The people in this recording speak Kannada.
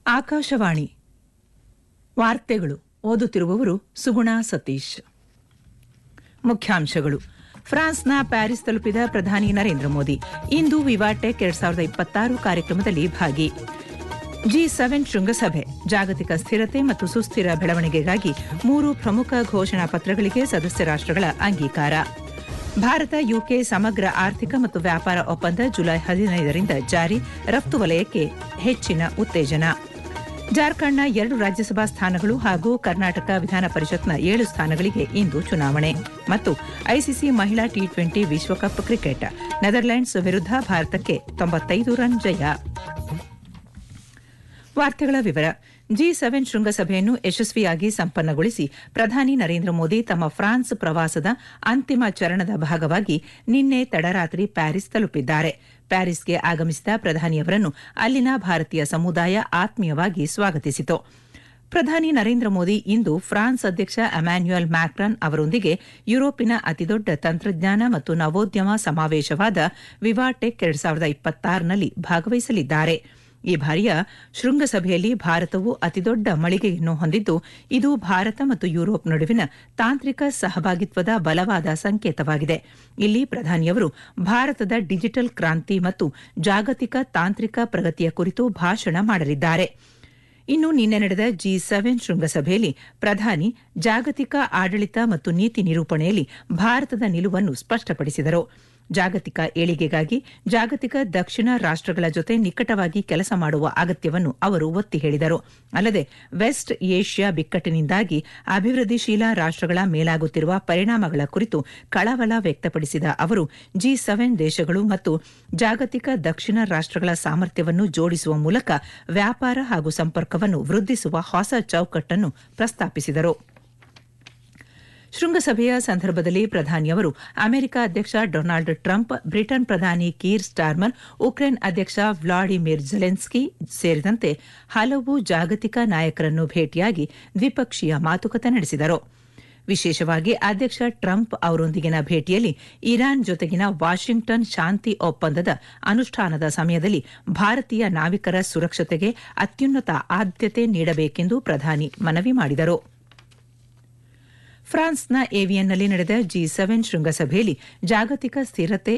ಆಕಾಶವಾಣಿ ವಾರ್ತೆಗಳು ಓದುತ್ತಿರುವವರು ಸುಗುಣ ಸತೀಶ್ ಮುಖ್ಯಾಂಶಗಳು ಫ್ರಾನ್ಸ್ನ ಪ್ಯಾರಿಸ್ ತಲುಪಿದ ಪ್ರಧಾನಿ ನರೇಂದ್ರ ಮೋದಿ ಇಂದು ವಿವಾಟೆಕ್ ಎರಡ್ ಸಾವಿರದ ಇಪ್ಪತ್ತಾರು ಕಾರ್ಯಕ್ರಮದಲ್ಲಿ ಭಾಗಿ ಜಿ ಸೆವೆನ್ ಶೃಂಗಸಭೆ ಜಾಗತಿಕ ಸ್ಥಿರತೆ ಮತ್ತು ಸುಸ್ಥಿರ ಬೆಳವಣಿಗೆಗಾಗಿ ಮೂರು ಪ್ರಮುಖ ಘೋಷಣಾ ಪತ್ರಗಳಿಗೆ ಸದಸ್ಯ ರಾಷ್ಟ್ರಗಳ ಅಂಗೀಕಾರ ಭಾರತ ಯುಕೆ ಸಮಗ್ರ ಆರ್ಥಿಕ ಮತ್ತು ವ್ಯಾಪಾರ ಒಪ್ಪಂದ ಜುಲೈ ಹದಿನೈದರಿಂದ ಜಾರಿ ರಫ್ತು ವಲಯಕ್ಕೆ ಹೆಚ್ಚಿನ ಉತ್ತೇಜನ ಜಾರ್ಖಂಡ್ನ ಎರಡು ರಾಜ್ಯಸಭಾ ಸ್ಥಾನಗಳು ಹಾಗೂ ಕರ್ನಾಟಕ ವಿಧಾನ ಪರಿಷತ್ನ ಏಳು ಸ್ಥಾನಗಳಿಗೆ ಇಂದು ಚುನಾವಣೆ ಮತ್ತು ಐಸಿಸಿ ಮಹಿಳಾ ಟಿ ಟ್ವೆಂಟಿ ವಿಶ್ವಕಪ್ ಕ್ರಿಕೆಟ್ ನೆದರ್ಲೆಂಡ್ಸ್ ವಿರುದ್ಧ ಭಾರತಕ್ಕೆ ತೊಂಬತ್ತೈದು ರನ್ ಜಯ ವಾರ್ತೆಗಳ ವಿವರ ಜಿ ಸೆವೆನ್ ಶೃಂಗಸಭೆಯನ್ನು ಯಶಸ್ವಿಯಾಗಿ ಸಂಪನ್ನಗೊಳಿಸಿ ಪ್ರಧಾನಿ ನರೇಂದ್ರ ಮೋದಿ ತಮ್ಮ ಫ್ರಾನ್ಸ್ ಪ್ರವಾಸದ ಅಂತಿಮ ಚರಣದ ಭಾಗವಾಗಿ ನಿನ್ನೆ ತಡರಾತ್ರಿ ಪ್ಯಾರಿಸ್ ತಲುಪಿದ್ದಾರೆ ಪ್ಯಾರಿಸ್ಗೆ ಆಗಮಿಸಿದ ಪ್ರಧಾನಿಯವರನ್ನು ಅಲ್ಲಿನ ಭಾರತೀಯ ಸಮುದಾಯ ಆತ್ಮೀಯವಾಗಿ ಸ್ವಾಗತಿಸಿತು ಪ್ರಧಾನಿ ನರೇಂದ್ರ ಮೋದಿ ಇಂದು ಫ್ರಾನ್ಸ್ ಅಧ್ಯಕ್ಷ ಅಮ್ಯಾನ್ಯುಯಲ್ ಮ್ಯಾಕ್ರಾನ್ ಅವರೊಂದಿಗೆ ಯುರೋಪಿನ ಅತಿದೊಡ್ಡ ತಂತ್ರಜ್ಞಾನ ಮತ್ತು ನವೋದ್ಯಮ ಸಮಾವೇಶವಾದ ವಿವಾಟೆಕ್ ಎರಡ್ ಸಾವಿರದ ಇಪ್ಪತ್ತಾರನಲ್ಲಿ ಭಾಗವಹಿಸಲಿದ್ದಾರೆ ಈ ಬಾರಿಯ ಶೃಂಗಸಭೆಯಲ್ಲಿ ಭಾರತವು ಅತಿದೊಡ್ಡ ಮಳಿಗೆಯನ್ನು ಹೊಂದಿದ್ದು ಇದು ಭಾರತ ಮತ್ತು ಯುರೋಪ್ ನಡುವಿನ ತಾಂತ್ರಿಕ ಸಹಭಾಗಿತ್ವದ ಬಲವಾದ ಸಂಕೇತವಾಗಿದೆ ಇಲ್ಲಿ ಪ್ರಧಾನಿಯವರು ಭಾರತದ ಡಿಜಿಟಲ್ ಕ್ರಾಂತಿ ಮತ್ತು ಜಾಗತಿಕ ತಾಂತ್ರಿಕ ಪ್ರಗತಿಯ ಕುರಿತು ಭಾಷಣ ಮಾಡಲಿದ್ದಾರೆ ಇನ್ನು ನಿನ್ನೆ ನಡೆದ ಜಿ ಸೆವೆನ್ ಶೃಂಗಸಭೆಯಲ್ಲಿ ಪ್ರಧಾನಿ ಜಾಗತಿಕ ಆಡಳಿತ ಮತ್ತು ನೀತಿ ನಿರೂಪಣೆಯಲ್ಲಿ ಭಾರತದ ನಿಲುವನ್ನು ಸ್ಪಷ್ಟಪಡಿಸಿದರು ಜಾಗತಿಕ ಏಳಿಗೆಗಾಗಿ ಜಾಗತಿಕ ದಕ್ಷಿಣ ರಾಷ್ಟ್ರಗಳ ಜೊತೆ ನಿಕಟವಾಗಿ ಕೆಲಸ ಮಾಡುವ ಅಗತ್ಯವನ್ನು ಅವರು ಒತ್ತಿ ಹೇಳಿದರು ಅಲ್ಲದೆ ವೆಸ್ಟ್ ಏಷ್ಯಾ ಬಿಕ್ಕಟ್ಟಿನಿಂದಾಗಿ ಅಭಿವೃದ್ಧಿಶೀಲ ರಾಷ್ಟ್ರಗಳ ಮೇಲಾಗುತ್ತಿರುವ ಪರಿಣಾಮಗಳ ಕುರಿತು ಕಳವಳ ವ್ಯಕ್ತಪಡಿಸಿದ ಅವರು ಜಿ ಸೆವೆನ್ ದೇಶಗಳು ಮತ್ತು ಜಾಗತಿಕ ದಕ್ಷಿಣ ರಾಷ್ಟ್ರಗಳ ಸಾಮರ್ಥ್ಯವನ್ನು ಜೋಡಿಸುವ ಮೂಲಕ ವ್ಯಾಪಾರ ಹಾಗೂ ಸಂಪರ್ಕವನ್ನು ವೃದ್ಧಿಸುವ ಹೊಸ ಚೌಕಟ್ಟನ್ನು ಪ್ರಸ್ತಾಪಿಸಿದರು ಶೃಂಗಸಭೆಯ ಸಂದರ್ಭದಲ್ಲಿ ಪ್ರಧಾನಿಯವರು ಅಮೆರಿಕ ಅಧ್ಯಕ್ಷ ಡೊನಾಲ್ಡ್ ಟ್ರಂಪ್ ಬ್ರಿಟನ್ ಪ್ರಧಾನಿ ಕೀರ್ ಸ್ಟಾರ್ಮರ್ ಉಕ್ರೇನ್ ಅಧ್ಯಕ್ಷ ವ್ಲಾಡಿಮಿರ್ ಜೆಲೆನ್ಸ್ಕಿ ಸೇರಿದಂತೆ ಹಲವು ಜಾಗತಿಕ ನಾಯಕರನ್ನು ಭೇಟಿಯಾಗಿ ದ್ವಿಪಕ್ಷೀಯ ಮಾತುಕತೆ ನಡೆಸಿದರು ವಿಶೇಷವಾಗಿ ಅಧ್ಯಕ್ಷ ಟ್ರಂಪ್ ಅವರೊಂದಿಗಿನ ಭೇಟಿಯಲ್ಲಿ ಇರಾನ್ ಜೊತೆಗಿನ ವಾಷಿಂಗ್ಟನ್ ಶಾಂತಿ ಒಪ್ಪಂದದ ಅನುಷ್ಠಾನದ ಸಮಯದಲ್ಲಿ ಭಾರತೀಯ ನಾವಿಕರ ಸುರಕ್ಷತೆಗೆ ಅತ್ಯುನ್ನತ ಆದ್ಯತೆ ನೀಡಬೇಕೆಂದು ಪ್ರಧಾನಿ ಮನವಿ ಮಾಡಿದರು ಫ್ರಾನ್ಸ್ನ ಏವಿಯನ್ನಲ್ಲಿ ನಡೆದ ಜಿ ಸೆವೆನ್ ಶೃಂಗಸಭೆಯಲ್ಲಿ ಜಾಗತಿಕ ಸ್ಥಿರತೆ